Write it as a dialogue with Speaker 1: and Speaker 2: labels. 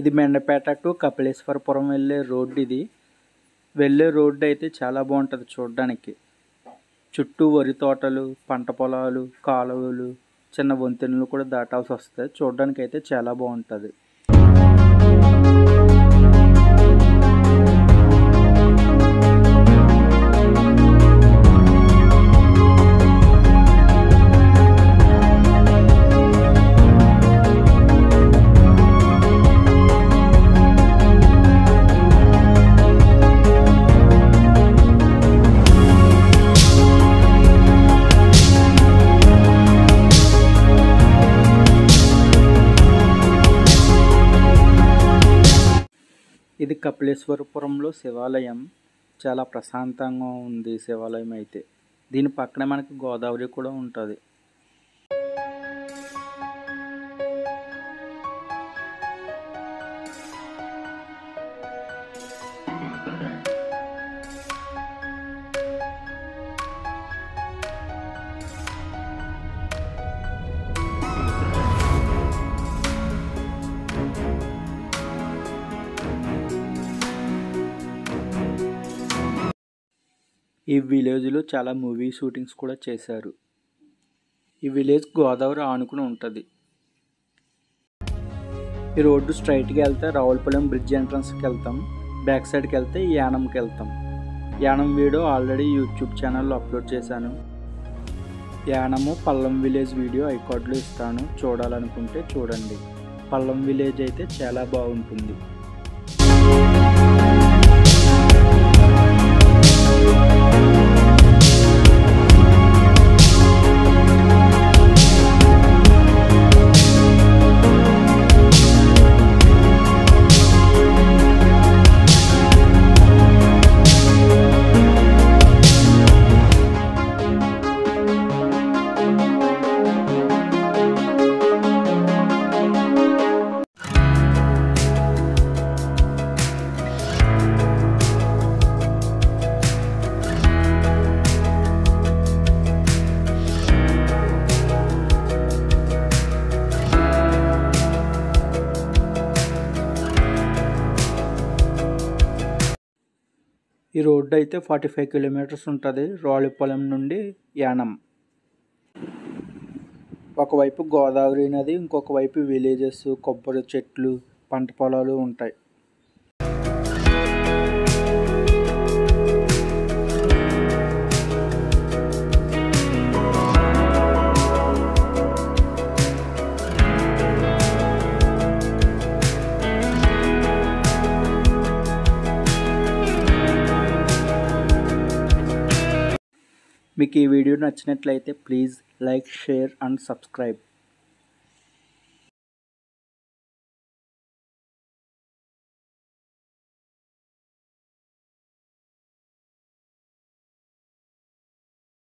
Speaker 1: ఇది మెండపేట టు కపిలేశ్వరపురం వెళ్ళే రోడ్డు ఇది వెళ్ళే రోడ్డు అయితే చాలా బాగుంటుంది చూడడానికి చుట్టూ వరి తోటలు పంట పొలాలు కాలువలు చిన్న వంతెనలు కూడా దాటాల్సి వస్తాయి చూడడానికి అయితే చాలా బాగుంటుంది ఇది కపిలేశ్వరపురంలో శివాలయం చాలా ప్రశాంతంగా ఉంది ఈ శివాలయం అయితే దీని పక్కనే మనకి గోదావరి కూడా ఉంటుంది ఈ విలేజ్లో చాలా మూవీ షూటింగ్స్ కూడా చేశారు ఈ విలేజ్ గోదావరి ఆనుకుని ఉంటుంది ఈ రోడ్డు స్ట్రైట్కి వెళ్తే రావులపాలెం బ్రిడ్జ్ ఎంట్రన్స్కి వెళ్తాం బ్యాక్ సైడ్కి వెళ్తే యానంకి వెళ్తాం యానం వీడియో ఆల్రెడీ యూట్యూబ్ ఛానల్లో అప్లోడ్ చేశాను యానము పల్లం విలేజ్ వీడియో ఐకార్డులో ఇస్తాను చూడాలనుకుంటే చూడండి పల్లం విలేజ్ అయితే చాలా బాగుంటుంది ఈ రోడ్డు అయితే ఫార్టీ ఫైవ్ కిలోమీటర్స్ ఉంటుంది రావులపాలెం నుండి యానం ఒకవైపు గోదావరి నది ఇంకొక వైపు విలేజెస్ కొబ్బరి చెట్లు పంట పొలాలు ఉంటాయి మీకు ఈ వీడియో నచ్చినట్లయితే please like share and subscribe